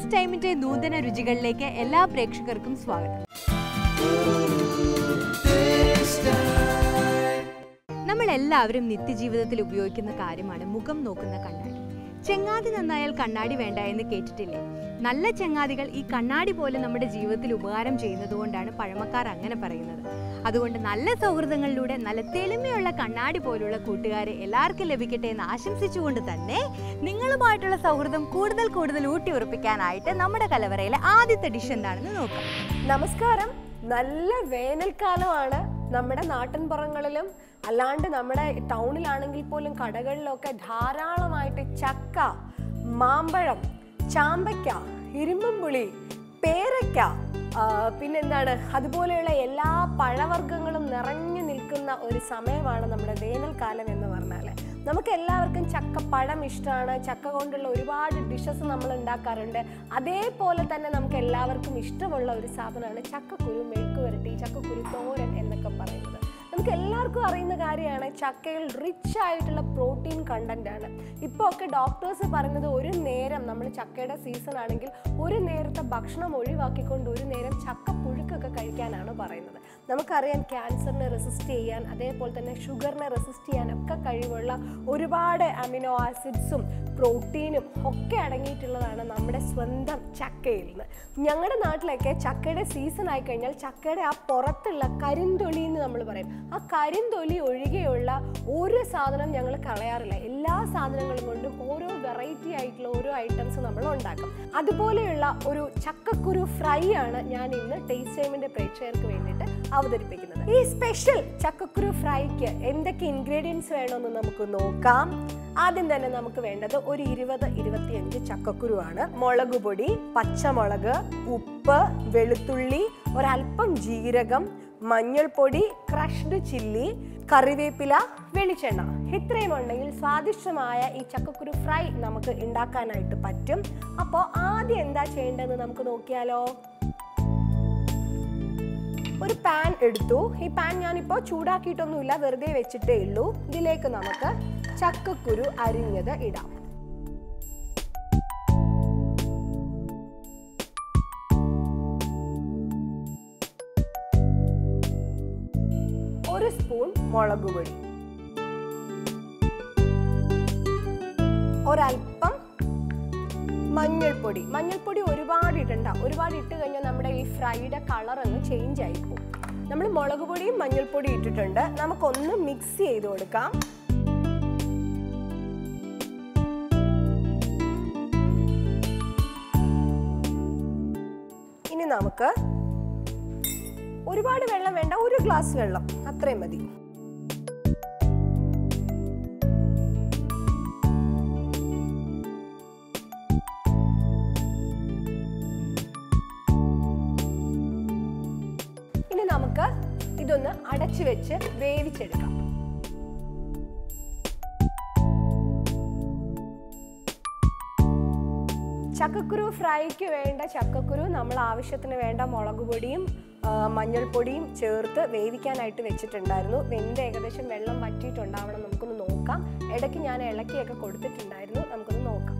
taste ടൈമിന്റെ നൂതന രുചികളിലേക്ക് എല്ലാ പ്രേക്ഷകർക്കും സ്വാഗതം നമ്മൾ എല്ലാവരും നിത്യജീവിതത്തിൽ ഉപയോഗിക്കുന്ന കാര്യമാണ് മുഖം നോക്കുന്ന കണ്ണാടി ചെങ്ങാതി നന്നായാൽ കണ്ണാടി വേണ്ട എന്ന് കേട്ടിട്ടില്ലേ നല്ല ചെങ്ങാതികൾ ഈ കണ്ണാടി പോലെ നമ്മുടെ ജീവിതത്തിൽ ഉപകാരം ചെയ്യുന്നതുകൊണ്ടാണ് പഴമക്കാർ അങ്ങനെ പറയുന്നത് അതുകൊണ്ട് നല്ല സൗഹൃദങ്ങളിലൂടെ നല്ല തെളിമയുള്ള കണ്ണാടി പോലുള്ള കൂട്ടുകാരെ എല്ലാവർക്കും ലഭിക്കട്ടെ എന്ന് ആശംസിച്ചുകൊണ്ട് തന്നെ നിങ്ങളുമായിട്ടുള്ള സൗഹൃദം കൂടുതൽ കൂടുതൽ ഊട്ടി ഉറപ്പിക്കാനായിട്ട് നമ്മുടെ കലവറയിലെ ആദ്യത്തെ ഡിഷ് എന്താണെന്ന് നോക്കാം നമസ്കാരം നല്ല വേനൽക്കാലമാണ് നമ്മുടെ നാട്ടിൻപുറങ്ങളിലും അല്ലാണ്ട് നമ്മുടെ ടൗണിലാണെങ്കിൽ പോലും കടകളിലൊക്കെ ധാരാളമായിട്ട് ചക്ക മാമ്പഴം ചാമ്പയ്ക്ക ഇരുമ്പുംപുളി പേരയ്ക്ക ആ, പിന്നെന്താണ് അതുപോലെയുള്ള എല്ലാ പഴവർഗ്ഗങ്ങളും നിറഞ്ഞു നിൽക്കുന്ന ഒരു സമയമാണ് നമ്മുടെ വേനൽക്കാലം എന്ന് പറഞ്ഞാൽ നമുക്ക് എല്ലാവർക്കും ചക്ക പഴം ഇഷ്ടമാണ് ചക്ക കൊണ്ടുള്ള ഒരുപാട് ഡിഷസ് നമ്മൾ ഉണ്ടാക്കാറുണ്ട് അതേപോലെ തന്നെ നമുക്ക് എല്ലാവർക്കും ഇഷ്ടമുള്ള ഒരു സാധനമാണ് ചക്കക്കുരു മെഴുക്ക് വരട്ടി ചക്കക്കുരു തോരൻ എന്നൊക്കെ പറയുന്നത് നമുക്ക് എല്ലാവർക്കും അറിയുന്ന കാര്യമാണ് ചക്കയിൽ റിച്ച് ആയിട്ടുള്ള പ്രോട്ടീൻ കണ്ടന്റ് ആണ് ഇപ്പോൾ ഒക്കെ ഡോക്ടേഴ്സ് പറയുന്നത് ഒരു നേരം നമ്മൾ ചക്കയുടെ സീസൺ ആണെങ്കിൽ ഒരു നേരത്തെ ഭക്ഷണം ഒഴിവാക്കിക്കൊണ്ട് ഒരു നേരം ചക്ക പുഴുക്കൊക്കെ കഴിക്കാനാണ് പറയുന്നത് നമുക്കറിയാം ക്യാൻസറിനെ റെസിസ്റ്റ് ചെയ്യാൻ അതേപോലെ തന്നെ ഷുഗറിനെ റെസിസ്റ്റ് ചെയ്യാൻ ഒക്കെ കഴിവുള്ള ഒരുപാട് അമിനോ ആസിഡ്സും പ്രോട്ടീനും ഒക്കെ അടങ്ങിയിട്ടുള്ളതാണ് നമ്മുടെ സ്വന്തം ചക്കയിൽ നിന്ന് ഞങ്ങളുടെ നാട്ടിലൊക്കെ ചക്കയുടെ സീസൺ ആയി കഴിഞ്ഞാൽ ചക്കയുടെ ആ പുറത്തുള്ള കരിന്തൊലി എന്ന് നമ്മൾ പറയും ആ കരിന്തൊലി ഒഴികെയുള്ള ഒരു സാധനം ഞങ്ങൾ കളയാറില്ല എല്ലാ സാധനങ്ങളും കൊണ്ടും ഓരോ വെറൈറ്റി ആയിട്ടുള്ള ഓരോ ഐറ്റംസ് നമ്മൾ ഉണ്ടാക്കും അതുപോലെയുള്ള ഒരു ചക്കക്കുരു ഫ്രൈ ആണ് ഞാൻ ഇന്ന് ടേസ്റ്റ് ടൈമിന്റെ പ്രേക്ഷകർക്ക് വേണ്ടിയിട്ട് അവതരിപ്പിക്കുന്നത് ഈ സ്പെഷ്യൽ ചക്കക്കുരു ഫ്രൈക്ക് എന്തൊക്കെ ഇൻഗ്രീഡിയൻസ് വേണമെന്ന് നമുക്ക് നോക്കാം ആദ്യം തന്നെ നമുക്ക് വേണ്ടത് ഒരു ഇരുപത് ഇരുപത്തിയഞ്ച് ചക്കക്കുരു ആണ് മുളക് പൊടി പച്ചമുളക് ഉപ്പ് വെളുത്തുള്ളി ഒരല്പം ജീരകം മഞ്ഞൾപ്പൊടി ക്രഷ്ഡ് ചില്ലി കറിവേപ്പില വെളിച്ചെണ്ണ ഇത്രയും ഉണ്ടെങ്കിൽ സ്വാദിഷ്ടമായ ഈ ചക്കക്കുരു ഫ്രൈ നമുക്ക് ഉണ്ടാക്കാനായിട്ട് പറ്റും അപ്പോൾ ആദ്യം എന്താ ചെയ്യേണ്ടതെന്ന് നമുക്ക് നോക്കിയാലോ ഒരു പാൻ എടുത്തു ഈ പാൻ ഞാനിപ്പോൾ ചൂടാക്കിയിട്ടൊന്നുമില്ല വെറുതെ വെച്ചിട്ടേ ഉള്ളൂ ഇതിലേക്ക് നമുക്ക് ചക്കക്കുരു അരിഞ്ഞത് ഇടാം ഒരു സ്പൂൺ മുളക് പൊടി ഒരൽപ്പം മഞ്ഞൾപ്പൊടി മഞ്ഞൾപ്പൊടി ഒരുപാട് ഇടണ്ട ഒരുപാട് ഇട്ട് കഴിഞ്ഞാൽ നമ്മുടെ ഈ ഫ്രൈയുടെ കളർ അങ്ങ് ചേഞ്ച് ആയി പോകും നമ്മൾ മുളക് പൊടിയും മഞ്ഞൾപ്പൊടിയും ഇട്ടിട്ടുണ്ട് നമുക്കൊന്ന് മിക്സ് ചെയ്ത് കൊടുക്കാം ഇനി നമുക്ക് ഒരുപാട് വെള്ളം വേണ്ട ഒരു ഗ്ലാസ് വെള്ളം അത്രയും മതി ഇനി നമുക്ക് ഇതൊന്ന് അടച്ചു വെച്ച് വേവിച്ചെടുക്കാം ചക്കക്കുരു ഫ്രൈക്ക് വേണ്ട ചക്കക്കുരു നമ്മൾ ആവശ്യത്തിന് വേണ്ട മുളക് പൊടിയും ആ, മഞ്ഞൾപ്പൊടിയും ചേർത്ത് വേവിക്കാനായിട്ട് വെച്ചിട്ടുണ്ടായിരുന്നു വെന്ത് ഏകദേശം വെള്ളം വറ്റിയിട്ടുണ്ടാവണം നമുക്കൊന്ന് നോക്കാം ഇടയ്ക്ക് ഞാൻ ഇളക്കിയൊക്കെ കൊടുത്തിട്ടുണ്ടായിരുന്നു നമുക്കൊന്ന് നോക്കാം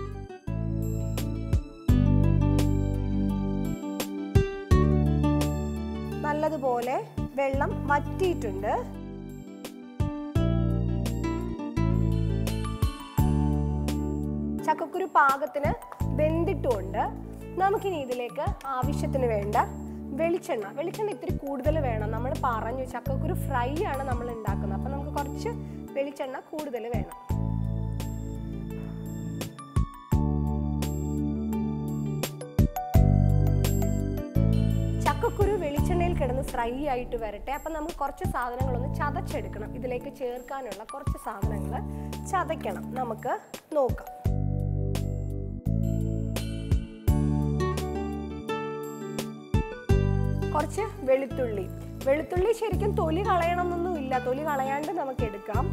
നല്ലതുപോലെ വെള്ളം വറ്റിയിട്ടുണ്ട് ചക്കക്കുരു പാകത്തിന് വെന്തിട്ടുമുണ്ട് നമുക്കിനി ഇതിലേക്ക് ആവശ്യത്തിന് വേണ്ട വെളിച്ചെണ്ണ വെളിച്ചെണ്ണ ഇത്തിരി കൂടുതൽ വേണം നമ്മൾ പറഞ്ഞു ചക്കക്കുരു ഫ്രൈ ആണ് നമ്മൾ ഉണ്ടാക്കുന്നത് അപ്പം നമുക്ക് കുറച്ച് വെളിച്ചെണ്ണ കൂടുതൽ വേണം ചക്കക്കുരു വെളിച്ചെണ്ണയിൽ കിടന്ന് ഫ്രൈ ആയിട്ട് വരട്ടെ അപ്പം നമുക്ക് കുറച്ച് സാധനങ്ങളൊന്ന് ചതച്ചെടുക്കണം ഇതിലേക്ക് ചേർക്കാനുള്ള കുറച്ച് സാധനങ്ങൾ ചതയ്ക്കണം നമുക്ക് നോക്കാം കുറച്ച് വെളുത്തുള്ളി വെളുത്തുള്ളി ശരിക്കും തൊലി കളയണമെന്നൊന്നും ഇല്ല തൊലി കളയാണ്ട് നമുക്ക് എടുക്കാം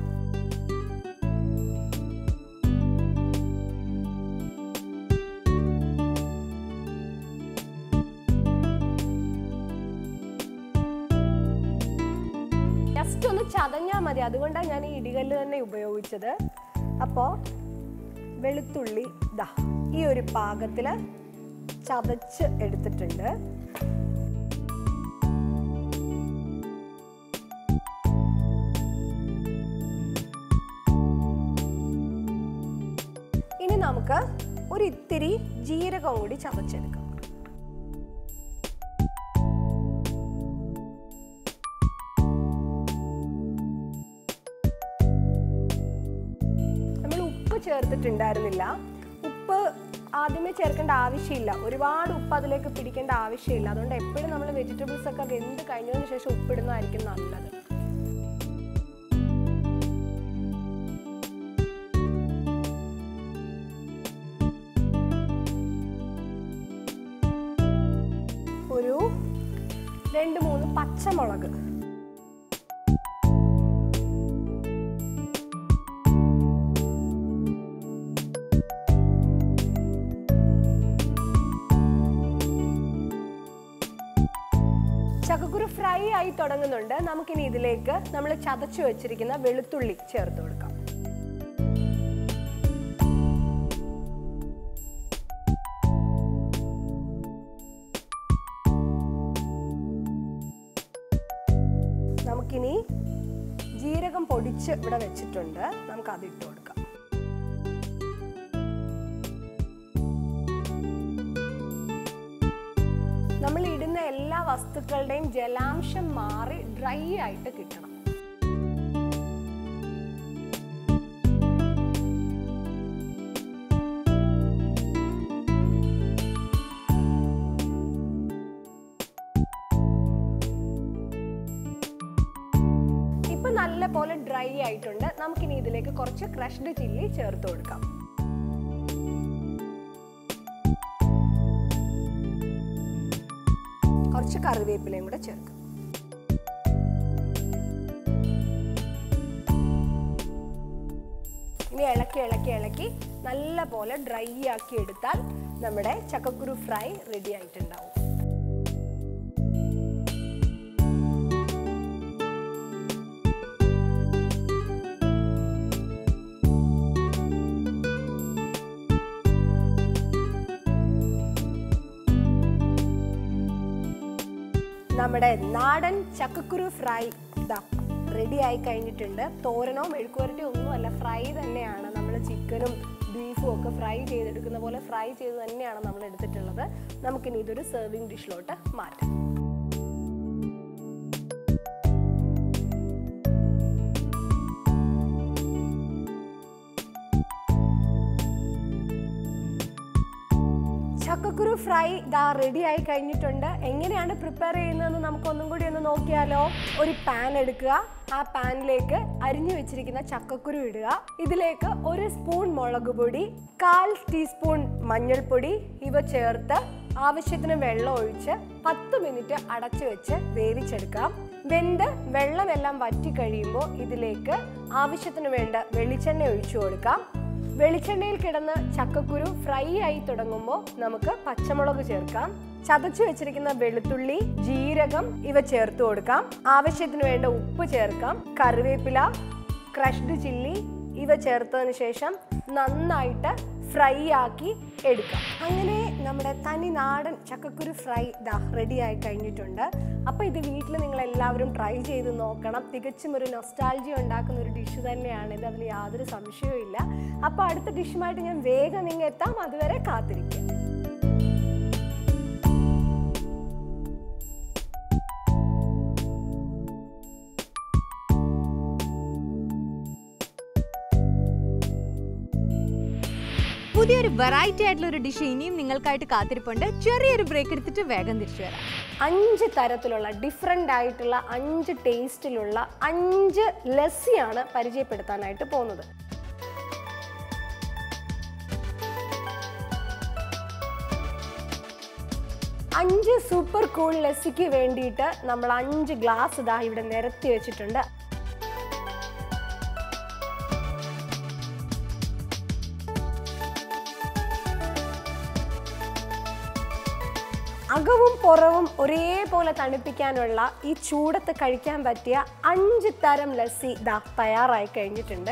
ജസ്റ്റ് ഒന്ന് ചതഞ്ഞാൽ മതി അതുകൊണ്ടാണ് ഞാൻ ഈ ഇടികല്ല് തന്നെ ഉപയോഗിച്ചത് അപ്പോൾ വെളുത്തുള്ളി ദാ ഈ ഒരു പാകത്തിൽ ചതച്ച് എടുത്തിട്ടുണ്ട് ഇനി നമുക്ക് ഒരു ഇത്തിരി ജീരകം കൂടി ചതച്ചെടുക്കാം നമ്മൾ ഉപ്പ് ചേർത്തിട്ടുണ്ടായിരുന്നില്ല ഉപ്പ് ആദ്യമേ ചേർക്കേണ്ട ആവശ്യമില്ല ഒരുപാട് ഉപ്പ് അതിലേക്ക് പിടിക്കേണ്ട ആവശ്യമില്ല അതുകൊണ്ട് എപ്പോഴും നമ്മൾ വെജിറ്റബിൾസ് ഒക്കെ വെന്ത് കഴിഞ്ഞതിന് ശേഷം ഉപ്പിടുന്നതായിരിക്കും നല്ലത് ഒരു രണ്ട് മൂന്ന് പച്ചമുളക് ചക്കക്കുരു ഫ്രൈ ആയി തുടങ്ങുന്നുണ്ട് നമുക്കിനി ഇതിലേക്ക് നമ്മൾ ചതച്ചു വെച്ചിരിക്കുന്ന വെളുത്തുള്ളി ചേർത്ത് കൊടുക്കാം നമുക്കിനി ജീരകം പൊടിച്ച് ഇവിടെ വെച്ചിട്ടുണ്ട് നമുക്ക് അത് ഇട്ട് കൊടുക്കാം നമ്മൾ ഇടുന്ന എല്ലാ വസ്തുക്കളുടെയും ജലാംശം മാറി ഡ്രൈ ആയിട്ട് കിട്ടണം ഇപ്പൊ നല്ല പോലെ ഡ്രൈ ആയിട്ടുണ്ട് നമുക്കിനി ഇതിലേക്ക് കുറച്ച് ക്രഷ്ഡ് ചില്ലി ചേർത്ത് കൊടുക്കാം കുറച്ച് കറിവേപ്പിലയും കൂടെ ചേർക്കാം ഇനി ഇളക്കി ഇളക്കി ഇളക്കി നല്ല പോലെ ഡ്രൈ ആക്കി എടുത്താൽ നമ്മുടെ ചക്കക്കുരു ഫ്രൈ റെഡി ആയിട്ടുണ്ടാവും നമ്മുടെ നാടൻ ചക്കക്കുരു ഫ്രൈ ഇതാ റെഡി ആയി കഴിഞ്ഞിട്ടുണ്ട് തോരനോ മെഴുക്കുവരട്ടിയോ ഒന്നുമല്ല ഫ്രൈ തന്നെയാണ് നമ്മൾ ചിക്കനും ബീഫും ഒക്കെ ഫ്രൈ ചെയ്തെടുക്കുന്ന പോലെ ഫ്രൈ ചെയ്ത് തന്നെയാണ് നമ്മൾ എടുത്തിട്ടുള്ളത് നമുക്കിനി ഇതൊരു സെർവിങ് ഡിഷിലോട്ട് മാറ്റാം ചക്കക്കുരു ഫ്രൈ ദാ റെഡി ആയി കഴിഞ്ഞിട്ടുണ്ട് എങ്ങനെയാണ് പ്രിപ്പയർ ചെയ്യുന്നതെന്ന് നമുക്ക് ഒന്നും കൂടി ഒന്ന് നോക്കിയാലോ ഒരു പാൻ എടുക്കുക ആ പാനിലേക്ക് അരിഞ്ഞു വെച്ചിരിക്കുന്ന ചക്കക്കുരു ഇടുക ഇതിലേക്ക് ഒരു സ്പൂൺ മുളക് പൊടി കാൽ ടീസ്പൂൺ മഞ്ഞൾപ്പൊടി ഇവ ചേർത്ത് ആവശ്യത്തിന് വെള്ളം ഒഴിച്ച് പത്ത് മിനിറ്റ് അടച്ചു വെച്ച് വേവിച്ചെടുക്കാം വെന്ത് വെള്ളമെല്ലാം വറ്റി കഴിയുമ്പോൾ ഇതിലേക്ക് ആവശ്യത്തിന് വേണ്ട വെളിച്ചെണ്ണ ഒഴിച്ചു കൊടുക്കാം വെളിച്ചെണ്ണയിൽ കിടന്ന് ചക്കക്കുരു ഫ്രൈ ആയി തുടങ്ങുമ്പോൾ നമുക്ക് പച്ചമുളക് ചേർക്കാം ചതച്ചു വെച്ചിരിക്കുന്ന വെളുത്തുള്ളി ജീരകം ഇവ ചേർത്ത് കൊടുക്കാം ആവശ്യത്തിന് വേണ്ട ഉപ്പ് ചേർക്കാം കറിവേപ്പില ക്രഷ്ഡ് ചില്ലി ഇവ ചേർത്തതിന് ശേഷം നന്നായിട്ട് ഫ്രൈ ആക്കി എടുക്കാം അങ്ങനെ നമ്മുടെ തനി നാടൻ ചക്കക്കുരു ഫ്രൈ ദാ റെഡി ആയി കഴിഞ്ഞിട്ടുണ്ട് അപ്പോൾ ഇത് വീട്ടിൽ നിങ്ങൾ എല്ലാവരും ട്രൈ ചെയ്ത് നോക്കണം തികച്ചും ഒരു നൊസ്റ്റാൾജി ഉണ്ടാക്കുന്ന ഒരു ഡിഷ് തന്നെയാണ് ഇത് അതിൽ യാതൊരു സംശയവും ഇല്ല അപ്പോൾ അടുത്ത ഡിഷുമായിട്ട് ഞാൻ വേഗം ഇങ്ങ് എത്താം അതുവരെ കാത്തിരിക്കാം പുതിയൊരു വെറൈറ്റി ആയിട്ടുള്ള ഒരു ഡിഷ് ഇനിയും നിങ്ങൾക്കായിട്ട് കാത്തിരിപ്പുണ്ട് ചെറിയൊരു ബ്രേക്ക് എടുത്തിട്ട് വേഗം തിരിച്ചു വരാം അഞ്ച് തരത്തിലുള്ള ഡിഫറെൻ്റ് ആയിട്ടുള്ള അഞ്ച് ടേസ്റ്റിലുള്ള അഞ്ച് ലസ്സിയാണ് പരിചയപ്പെടുത്താനായിട്ട് പോകുന്നത് അഞ്ച് സൂപ്പർ കൂൾ ലസ്സിക്ക് വേണ്ടിയിട്ട് നമ്മൾ അഞ്ച് ഗ്ലാസ് ഇതാ ഇവിടെ നിരത്തി വെച്ചിട്ടുണ്ട് അകവും പുറവും ഒരേപോലെ തണുപ്പിക്കാനുള്ള ഈ ചൂടത്ത് കഴിക്കാൻ പറ്റിയ അഞ്ച് തരം ലസ്സി ദാ തയ്യാറായി കഴിഞ്ഞിട്ടുണ്ട്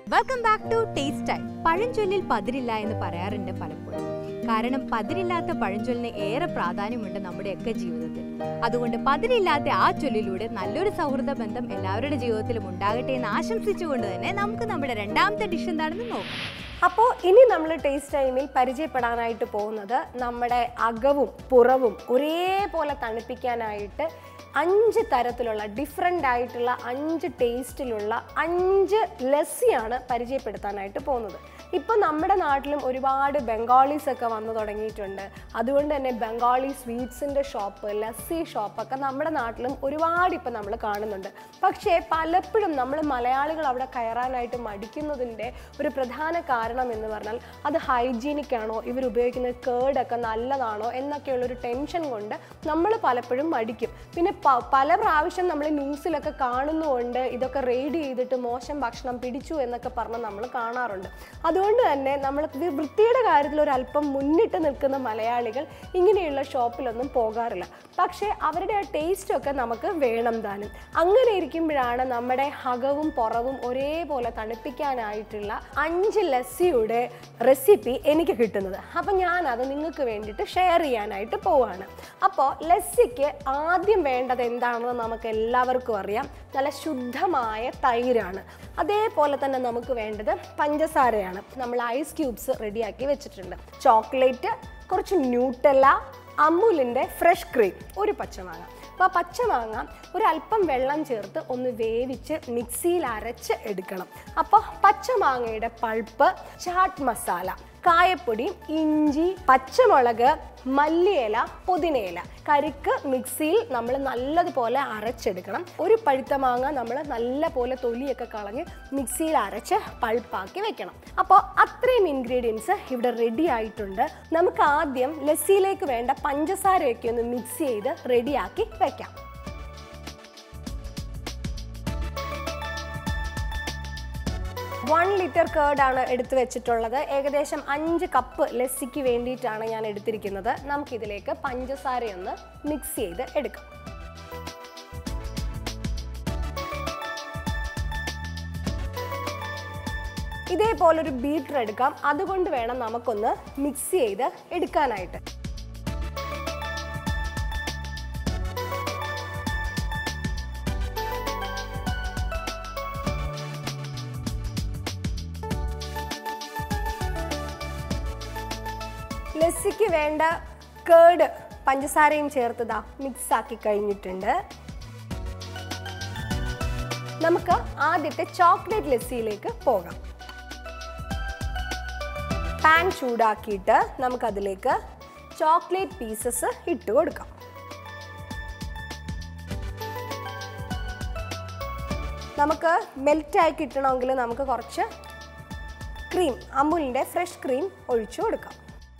welcome back to Taste Time പഴഞ്ചൊല്ലിൽ പതിരില്ല എന്ന് പറയാറുണ്ട് പലപ്പോഴും കാരണം പതിരില്ലാത്ത പഴഞ്ചൊല്ലിന് ഏറെ പ്രാധാന്യമുണ്ട് നമ്മുടെയൊക്കെ ജീവിതത്തിൽ അതുകൊണ്ട് പതിരില്ലാത്ത ആ ചൊല്ലിലൂടെ നല്ലൊരു സൗഹൃദ ബന്ധം എല്ലാവരുടെ ജീവിതത്തിലും ഉണ്ടാകട്ടെ എന്ന് ആശംസിച്ചുകൊണ്ട് തന്നെ നമുക്ക് നമ്മുടെ രണ്ടാമത്തെ ഡിഷ് എന്താണെന്ന് നോക്കാം അപ്പോൾ ഇനി നമ്മൾ ടേസ്റ്റ് ടൈമിൽ പരിചയപ്പെടാനായിട്ട് പോകുന്നത് നമ്മുടെ അകവും പുറവും ഒരേപോലെ തണുപ്പിക്കാനായിട്ട് അഞ്ച് തരത്തിലുള്ള ഡിഫറെൻ്റ് ആയിട്ടുള്ള അഞ്ച് ടേസ്റ്റിലുള്ള അഞ്ച് ലസ്സിയാണ് പരിചയപ്പെടുത്താനായിട്ട് പോകുന്നത് ഇപ്പോൾ നമ്മുടെ നാട്ടിലും ഒരുപാട് ബംഗാളീസ് ഒക്കെ വന്നു തുടങ്ങിയിട്ടുണ്ട് അതുകൊണ്ട് തന്നെ ബംഗാളി സ്വീറ്റ്സിൻ്റെ ഷോപ്പ് ലസ്സി ഷോപ്പൊക്കെ നമ്മുടെ നാട്ടിലും ഒരുപാട് ഇപ്പം നമ്മൾ കാണുന്നുണ്ട് പക്ഷേ പലപ്പോഴും നമ്മൾ മലയാളികൾ അവിടെ കയറാനായിട്ട് മടിക്കുന്നതിൻ്റെ ഒരു പ്രധാന കാരണം എന്ന് പറഞ്ഞാൽ അത് ഹൈജീനിക് ആണോ ഇവർ ഉപയോഗിക്കുന്ന കേടൊക്കെ നല്ലതാണോ എന്നൊക്കെയുള്ളൊരു ടെൻഷൻ കൊണ്ട് നമ്മൾ പലപ്പോഴും മടിക്കും പിന്നെ പ- പല പ്രാവശ്യം നമ്മൾ ന്യൂസിലൊക്കെ കാണുന്നുകൊണ്ട് ഇതൊക്കെ റെയ്ഡ് ചെയ്തിട്ട് മോശം ഭക്ഷണം പിടിച്ചു എന്നൊക്കെ പറഞ്ഞ് നമ്മൾ കാണാറുണ്ട് അതുകൊണ്ട് തന്നെ നമ്മൾ വൃ- വൃത്തിയുടെ കാര്യത്തിൽ ഒരു അല്പം മുന്നിട്ട് നിൽക്കുന്ന മലയാളികൾ ഇങ്ങനെയുള്ള ഷോപ്പിലൊന്നും പോകാറില്ല പക്ഷേ അവരുടെ ആ ടേസ്റ്റ് ഒക്കെ നമുക്ക് വേണം താനും അങ്ങനെ ഇരിക്കുമ്പോഴാണ് നമ്മുടെ അകവും പുറവും ഒരേപോലെ തണുപ്പിക്കാനായിട്ടുള്ള അഞ്ച് ലസ്സിയുടെ റെസിപ്പി എനിക്ക് കിട്ടുന്നത് അപ്പം ഞാനത് നിങ്ങൾക്ക് വേണ്ടിയിട്ട് ഷെയർ ചെയ്യാനായിട്ട് പോവാണ് അപ്പോൾ ലസ്സിക്ക് ആദ്യം വേണ്ടത് എന്താണെന്ന് നമുക്ക് എല്ലാവർക്കും അറിയാം നല്ല ശുദ്ധമായ തൈരാണ് അതേപോലെ തന്നെ നമുക്ക് വേണ്ടത് പഞ്ചസാരയാണ് നമ്മൾ ഐസ് ക്യൂബ്സ് റെഡിയാക്കി വെച്ചിട്ടുണ്ട് ചോക്ലേറ്റ് കുറച്ച് ന്യൂട്ടല്ല അമൂലിൻ്റെ ഫ്രഷ് ക്രീം ഒരു പച്ചമാങ്ങ അപ്പോൾ ആ പച്ചമാങ്ങ ഒരല്പം വെള്ളം ചേർത്ത് ഒന്ന് വേവിച്ച് മിക്സിയിൽ അരച്ച് എടുക്കണം അപ്പോൾ പച്ചമാങ്ങയുടെ പൾപ്പ് ചാട്ട് മസാല കായപ്പൊടി ഇഞ്ചി പച്ചമുളക് മല്ലിയില പുതിനയില കരിക്ക് മിക്സിയിൽ നമ്മൾ നല്ലതുപോലെ അരച്ചെടുക്കണം ഒരു പഴുത്ത മാങ്ങ നമ്മൾ നല്ല പോലെ തൊലിയൊക്കെ കളഞ്ഞ് മിക്സിയിൽ അരച്ച് പൾപ്പാക്കി വെക്കണം അപ്പോൾ അത്രയും ഇൻഗ്രീഡിയൻസ് ഇവിടെ റെഡി ആയിട്ടുണ്ട് നമുക്ക് ആദ്യം ലസ്സിയിലേക്ക് വേണ്ട പഞ്ചസാരയൊക്കെ ഒന്ന് മിക്സ് ചെയ്ത് റെഡിയാക്കി വെക്കാം വൺ ലിറ്റർ കേർഡാണ് എടുത്തു വെച്ചിട്ടുള്ളത് ഏകദേശം അഞ്ച് കപ്പ് ലസ്സിക്ക് വേണ്ടിയിട്ടാണ് ഞാൻ എടുത്തിരിക്കുന്നത് നമുക്കിതിലേക്ക് പഞ്ചസാരയൊന്ന് മിക്സ് ചെയ്ത് എടുക്കാം ഇതേപോലൊരു ബീറ്റർ എടുക്കാം അതുകൊണ്ട് വേണം നമുക്കൊന്ന് മിക്സ് ചെയ്ത് എടുക്കാനായിട്ട് ലസ്സിക്ക് വേണ്ട കേട് പഞ്ചസാരയും ചേർത്തതാ മിക്സ് ആക്കി കഴിഞ്ഞിട്ടുണ്ട് നമുക്ക് ആദ്യത്തെ ചോക്ലേറ്റ് ലസ്സിയിലേക്ക് പോകാം പാൻ ചൂടാക്കിയിട്ട് നമുക്കതിലേക്ക് ചോക്ലേറ്റ് പീസസ് ഇട്ട് കൊടുക്കാം നമുക്ക് മെൽറ്റായി കിട്ടണമെങ്കിൽ നമുക്ക് കുറച്ച് ക്രീം അമുലിൻ്റെ ഫ്രഷ് ക്രീം ഒഴിച്ചു കൊടുക്കാം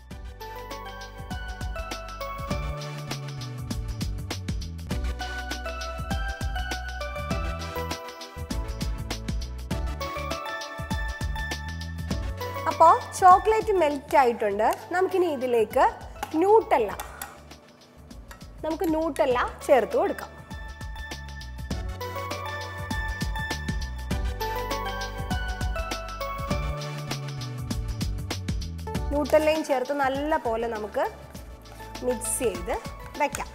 അപ്പോൾ ചോക്ലേറ്റ് മെൽറ്റ് ആയിട്ടുണ്ട് നമുക്കിനി ഇതിലേക്ക് ന്യൂട്ടല്ല നമുക്ക് ന്യൂട്ടല്ല ചേർത്ത് കൊടുക്കാം ന്യൂട്ടല്ലയും ചേർത്ത് നല്ല പോലെ നമുക്ക് മിക്സ് ചെയ്ത് വെക്കാം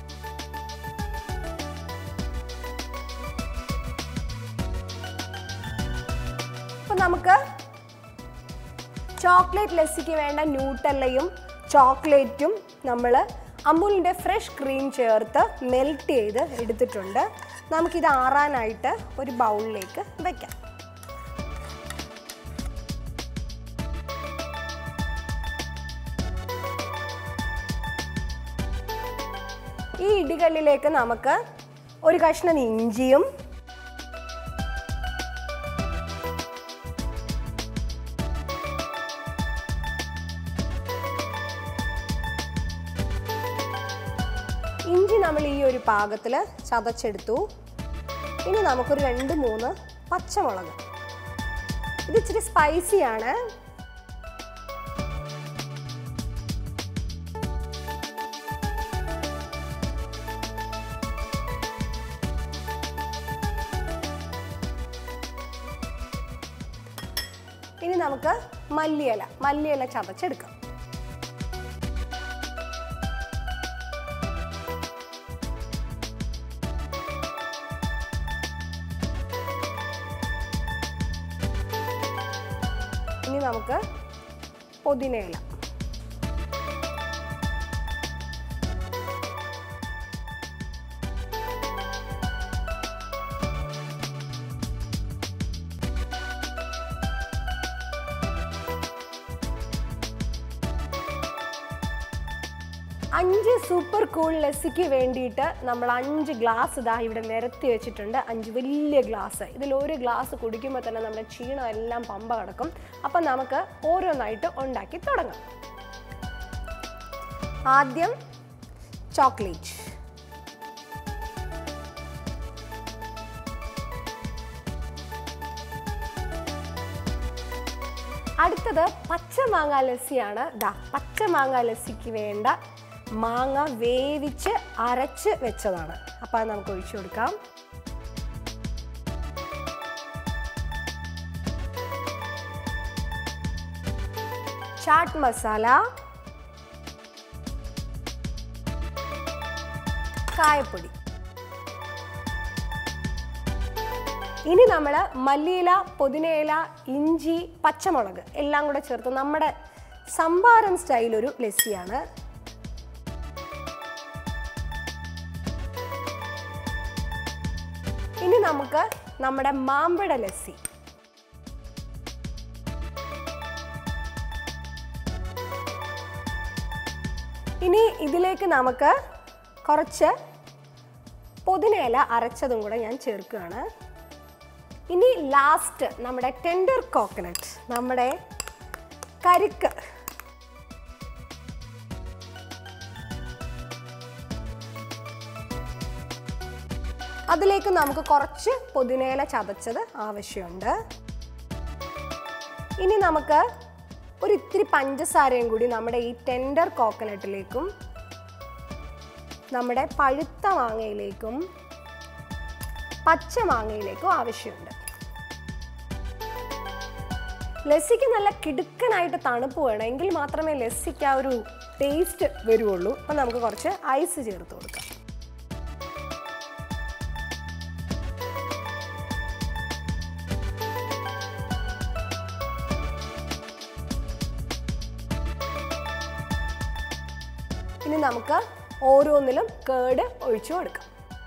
അപ്പോൾ നമുക്ക് ചോക്ലേറ്റ് ലസ്സിക്ക് വേണ്ട ന്യൂട്ടല്ലയും ചോക്ലേറ്റും നമ്മൾ അമൂലിൻ്റെ ഫ്രഷ് ക്രീം ചേർത്ത് മെൽറ്റ് ചെയ്ത് എടുത്തിട്ടുണ്ട് നമുക്കിത് ആറാനായിട്ട് ഒരു ബൗളിലേക്ക് വെക്കാം ഈ ഇടികല്ലിലേക്ക് നമുക്ക് ഒരു കഷ്ണം ഇഞ്ചിയും ഇഞ്ചി നമ്മൾ ഈ ഒരു പാകത്തിൽ ചതച്ചെടുത്തു ഇനി നമുക്കൊരു രണ്ട് മൂന്ന് പച്ചമുളക് ഇത് ഇച്ചിരി സ്പൈസിയാണ് ഇനി നമുക്ക് മല്ലിയില മല്ലിയില ചതച്ചെടുക്കാം ഇനി നമുക്ക് പുതിനയില അഞ്ച് സൂപ്പർ കൂൾ ലസ്സിക്ക് വേണ്ടിയിട്ട് നമ്മൾ അഞ്ച് ഗ്ലാസ് ഇതാ ഇവിടെ നിരത്തി വെച്ചിട്ടുണ്ട് അഞ്ച് വലിയ ഗ്ലാസ് ഇതിൽ ഒരു ഗ്ലാസ് കുടിക്കുമ്പോൾ തന്നെ നമ്മുടെ ക്ഷീണം എല്ലാം പമ്പ കിടക്കും അപ്പം നമുക്ക് ഓരോന്നായിട്ട് ഉണ്ടാക്കി തുടങ്ങാം ആദ്യം ചോക്ലേറ്റ് അടുത്തത് പച്ചമാങ്ങ ലസ്സിയാണ് ദാ പച്ചമാങ്ങ ലസ്സിക്ക് വേണ്ട മാങ്ങ വേവിച്ച് അരച്ച് വെച്ചതാണ് അപ്പോൾ അത് നമുക്ക് ഒഴിച്ചു കൊടുക്കാം ചാട്ട് മസാല കായപ്പൊടി ഇനി നമ്മൾ മല്ലിയില പുതിനയില ഇഞ്ചി പച്ചമുളക് എല്ലാം കൂടെ ചേർത്ത് നമ്മുടെ സംഭാരം സ്റ്റൈൽ ഒരു ലസ്സിയാണ് ഇനി നമുക്ക് നമ്മുടെ മാമ്പഴ ലസ്സി ഇനി ഇതിലേക്ക് നമുക്ക് കുറച്ച് പുതിനയില അരച്ചതും കൂടെ ഞാൻ ചേർക്കുകയാണ് ഇനി ലാസ്റ്റ് നമ്മുടെ ടെൻഡർ കോക്കനട്ട് നമ്മുടെ കരിക്ക് അതിലേക്ക് നമുക്ക് കുറച്ച് പുതിനയില ചതച്ചത് ആവശ്യമുണ്ട് ഇനി നമുക്ക് ഒരു ഇത്തിരി പഞ്ചസാരയും കൂടി നമ്മുടെ ഈ ടെൻഡർ കോക്കനട്ടിലേക്കും നമ്മുടെ പഴുത്ത മാങ്ങയിലേക്കും പച്ച മാങ്ങയിലേക്കും ആവശ്യമുണ്ട് ലസ്സിക്ക് നല്ല കിടുക്കനായിട്ട് തണുപ്പ് വേണം എങ്കിൽ മാത്രമേ ലസ്സിക്ക് ആ ഒരു ടേസ്റ്റ് വരുള്ളൂ അപ്പം നമുക്ക് കുറച്ച് ഐസ് ചേർത്ത് കൊടുക്കാം ഇനി നമുക്ക് ഓരോന്നിലും കേട് ഒഴിച്ചു കൊടുക്കാം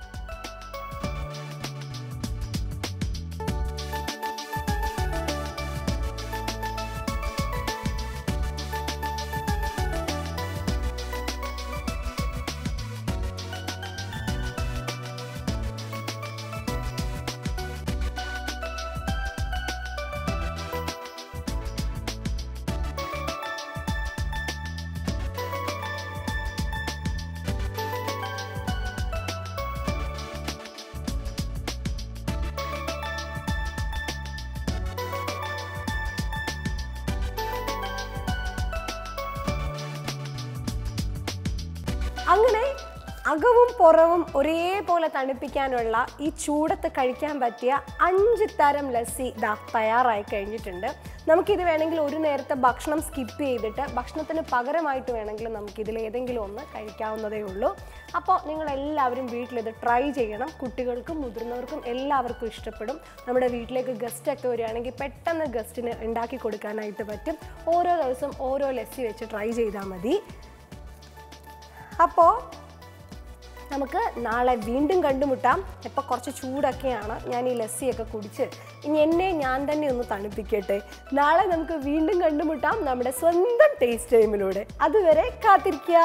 അങ്ങനെ അകവും പുറവും ഒരേപോലെ തണുപ്പിക്കാനുള്ള ഈ ചൂടത്ത് കഴിക്കാൻ പറ്റിയ അഞ്ച് തരം ലസ്സി ദാ തയ്യാറായി കഴിഞ്ഞിട്ടുണ്ട് നമുക്കിത് വേണമെങ്കിൽ ഒരു നേരത്തെ ഭക്ഷണം സ്കിപ്പ് ചെയ്തിട്ട് ഭക്ഷണത്തിന് പകരമായിട്ട് വേണമെങ്കിൽ നമുക്കിതിൽ ഏതെങ്കിലും ഒന്ന് കഴിക്കാവുന്നതേ ഉള്ളൂ അപ്പോൾ നിങ്ങൾ എല്ലാവരും വീട്ടിലിത് ട്രൈ ചെയ്യണം കുട്ടികൾക്കും മുതിർന്നവർക്കും എല്ലാവർക്കും ഇഷ്ടപ്പെടും നമ്മുടെ വീട്ടിലേക്ക് ഗസ്റ്റ് ഒക്കെ വരികയാണെങ്കിൽ പെട്ടെന്ന് ഗസ്റ്റിന് ഉണ്ടാക്കി കൊടുക്കാനായിട്ട് പറ്റും ഓരോ ദിവസം ഓരോ ലസ്സി വെച്ച് ട്രൈ ചെയ്താൽ മതി അപ്പോൾ നമുക്ക് നാളെ വീണ്ടും കണ്ടുമുട്ടാം ഇപ്പോൾ കുറച്ച് ചൂടൊക്കെയാണ് ഞാൻ ഈ ലസ്സിയൊക്കെ കുടിച്ച് ഇനി എന്നെ ഞാൻ തന്നെ ഒന്ന് തണുപ്പിക്കട്ടെ നാളെ നമുക്ക് വീണ്ടും കണ്ടുമുട്ടാം നമ്മുടെ സ്വന്തം ടേസ്റ്റ് ടൈമിലൂടെ അതുവരെ കാത്തിരിക്കുക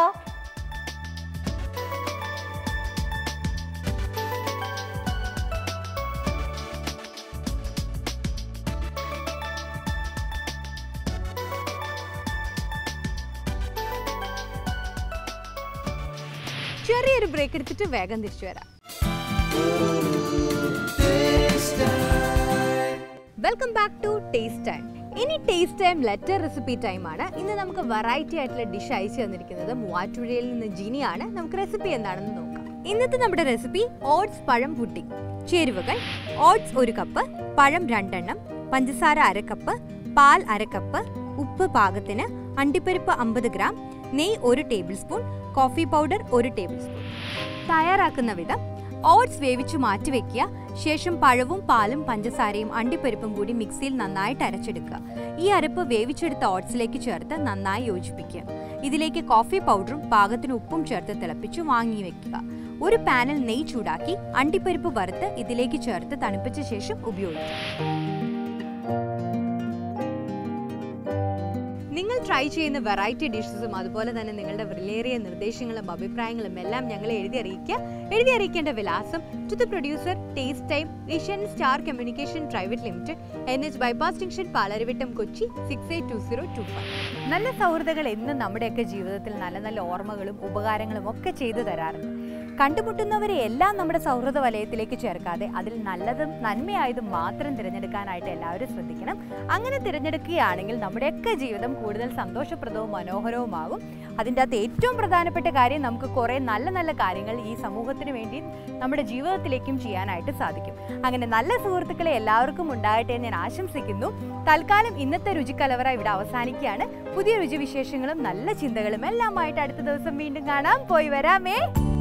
ചെറിയൊരു ബ്രേക്ക് എടുത്തിട്ട് വേഗം തിരിച്ചു വരാം welcome back to Taste Time ഇനി Taste Time letter recipe time ആണ് ഇന്ന് നമുക്ക് വെറൈറ്റി ആയിട്ടുള്ള ഡിഷ് അയച്ചു തന്നിരിക്കുന്നത് മൂവാറ്റുപുഴയിൽ നിന്ന് ജിനിയാണ് നമുക്ക് റെസിപ്പി എന്താണെന്ന് നോക്കാം ഇന്നത്തെ നമ്മുടെ റെസിപ്പി ഓട്സ് പഴം പുഡിംഗ് ചേരുവകൾ ഓട്സ് ഒരു കപ്പ് പഴം രണ്ടെണ്ണം പഞ്ചസാര അര കപ്പ് പാൽ അര കപ്പ് ഉപ്പ് പാകത്തിന് അണ്ടിപ്പരിപ്പ് അമ്പത് ഗ്രാം നെയ്യ് ഒരു ടേബിൾ സ്പൂൺ കോഫി പൗഡർ ഒരു ടേബിൾ സ്പൂൺ തയ്യാറാക്കുന്ന വിധം ഓട്സ് വേവിച്ചു മാറ്റിവെക്കുക ശേഷം പഴവും പാലും പഞ്ചസാരയും അണ്ടിപ്പരിപ്പും കൂടി മിക്സിയിൽ നന്നായിട്ട് അരച്ചെടുക്കുക ഈ അരപ്പ് വേവിച്ചെടുത്ത ഓട്സിലേക്ക് ചേർത്ത് നന്നായി യോജിപ്പിക്കുക ഇതിലേക്ക് കോഫി പൗഡറും പാകത്തിന് ഉപ്പും ചേർത്ത് തിളപ്പിച്ചു വാങ്ങി വെക്കുക ഒരു പാനിൽ നെയ്യ് ചൂടാക്കി അണ്ടിപ്പരിപ്പ് വറുത്ത് ഇതിലേക്ക് ചേർത്ത് തണുപ്പിച്ച ശേഷം ഉപയോഗിക്കുക നിങ്ങൾ ട്രൈ ചെയ്യുന്ന വെറൈറ്റി ഡിഷസും അതുപോലെ തന്നെ നിങ്ങളുടെ വിലയേറിയ നിർദ്ദേശങ്ങളും അഭിപ്രായങ്ങളും എല്ലാം ഞങ്ങളെ എഴുതി അറിയിക്കുക എഴുതി അറിയിക്കേണ്ട വിലാസം to the producer Taste Time Asian Star Communication Private Limited N H bypass junction Palarivattom Kochi six eight two zero two five നല്ല സൗഹൃദങ്ങൾ എന്നും നമ്മുടെയൊക്കെ ജീവിതത്തിൽ നല്ല നല്ല ഓർമ്മകളും ഉപകാരങ്ങളും ഒക്കെ ചെയ്തു തരാറുണ്ട് കണ്ടുമുട്ടുന്നവരെ എല്ലാം നമ്മുടെ സൗഹൃദ വലയത്തിലേക്ക് ചേർക്കാതെ അതിൽ നല്ലതും നന്മയായതും മാത്രം തിരഞ്ഞെടുക്കാനായിട്ട് എല്ലാവരും ശ്രദ്ധിക്കണം അങ്ങനെ തിരഞ്ഞെടുക്കുകയാണെങ്കിൽ നമ്മുടെയൊക്കെ ജീവിതം കൂടുതൽ സന്തോഷപ്രദവും മനോഹരവുമാകും അതിൻ്റെ അകത്ത് ഏറ്റവും പ്രധാനപ്പെട്ട കാര്യം നമുക്ക് കുറേ നല്ല നല്ല കാര്യങ്ങൾ ഈ സമൂഹത്തിന് വേണ്ടി നമ്മുടെ ജീവിതത്തിലേക്കും ചെയ്യാനായിട്ട് സാധിക്കും അങ്ങനെ നല്ല സുഹൃത്തുക്കളെ എല്ലാവർക്കും ഉണ്ടാകട്ടെ എന്ന് ഞാൻ ആശംസിക്കുന്നു തൽക്കാലം ഇന്നത്തെ രുചിക്കലവറ ഇവിടെ അവസാനിക്കുകയാണ് പുതിയ രുചിവിശേഷങ്ങളും നല്ല ചിന്തകളും എല്ലാമായിട്ട് അടുത്ത ദിവസം വീണ്ടും കാണാം പോയി വരാമേ